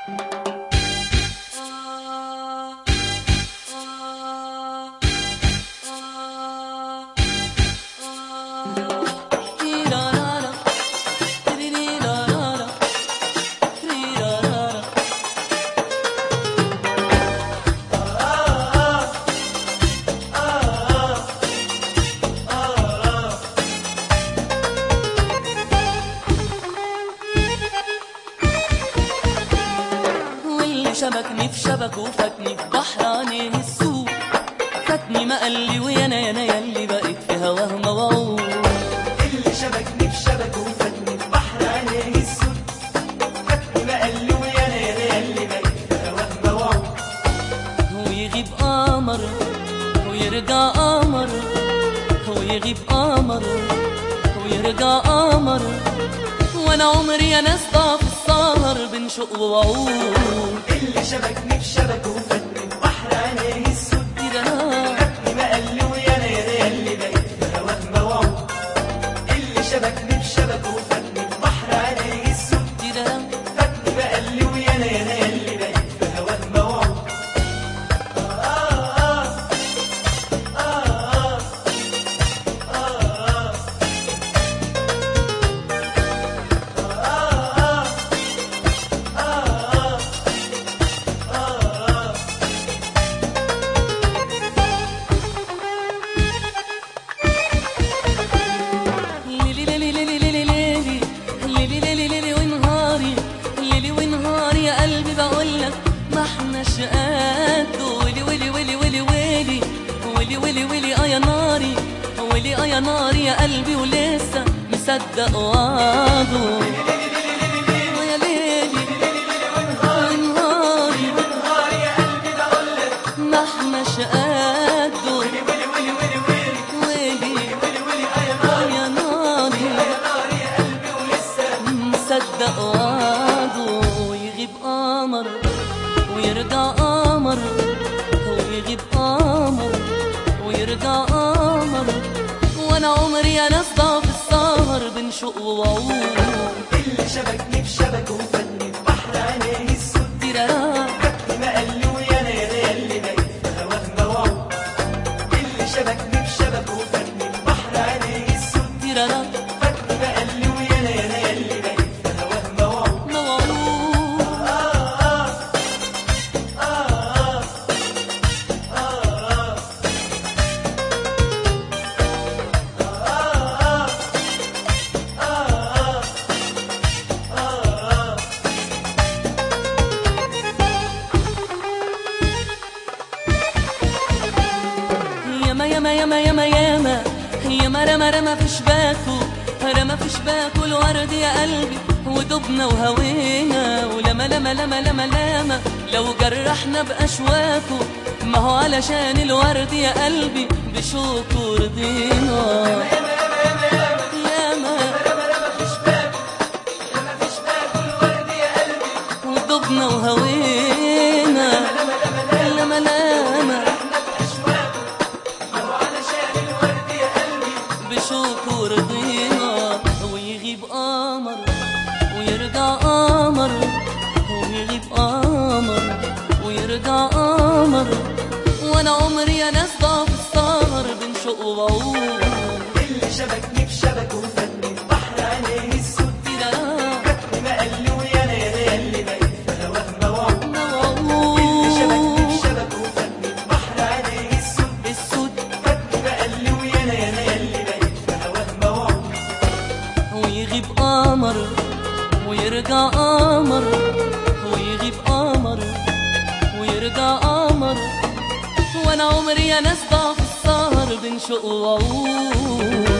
واللي شبكني في شبك وفاتني في بحر عينيه السوق فاتني ما قال لي ويانا يانا ياللي بقيت في هواه موعود اللي شبكني في شبك وفاتني في بحر عينيه السود فاتني ما قال لي ويانا يا اللي بقيت في هواه موعود ويغيب قمر ويرجع قمر ويغيب قمر ويرجع قمر وانا عمري يا ناس ضاع في السهر بين شوق ووعود اللي شبكني في شبك وفاتني في بحر عينيه السود كده أنا فاتني ما قال لي ويانا يا اللي بقيت في هواه موعود اللي شبكني في شبك وفاتني في بحر عينيه السود كده أنا فاتني ما قال لي ويانا يا اللي بقيت في هواه موعود ليلي ليلي ليلي ليلي ليلي ليلي ليلي ليلي ونهاري ليلي ونهاري يا قلبي بقول لك ما احناش قد ولي ولي ولي ولي ولي ولي ولي ولي اه يا ناري ولي اه يا ناري يا قلبي ولسه مصدق وعده آه يا ليلي ونهاري نهار يا قلبي بقول لك ما احناش قد ويلي ويلي ويلي ويلي ولي ويلي ويلي اه يا اه يا ناري نار يا قلبي ولسه مصدق وعده ويغيب قمر ويرجع قمر ويغيب قمر ويرجع قمر وانا عمري يا ناس ضاع في السهر بين شوق ووعود اللي شبكني في شبك وفاتني في بحر عينيه السود تيرارا فاتني ما قال لي ويانا يا اللي بقيت في هواه موعود اللي شبكني في شبك وفاتني في بحر عينيه السود تيرارا فاتني ما قال لي ويانا يا اللي بقيت في هواه موعود موعود ياما ياما ياما ياما ياما ياما رمى رمى في شباكه رمى في شباكه الورد يا قلبي ودبنا وهوينا ولما لما لما لما لما لو جرحنا بأشواكه ما هو علشان الورد يا قلبي بشوكه رضينا ياما ودبنا وهوينا لما لما بشوك ورضينا ويغيب قمر ويرجع قمر ويغيب قمر ويرجع قمر وانا عمري يا ناس ضاع في السهر بين شوق ووعود اللي شبكني في شبك وفاتني في بحر عينيه السود تيرارا فاتني ما قال لي ويانا يا اللي بقيت في هواه موعود اللي شبكني في موعود شبك وفاتني في بحر عينيه السود السود فاتني ما قال لي ويانا يا اللي بقيت في هواه موعود ويغيب قمر ويرجع قمر ويغيب قمر ويرجع قمر وانا عمري يا ناس ضاع في السهر بين شوق وعود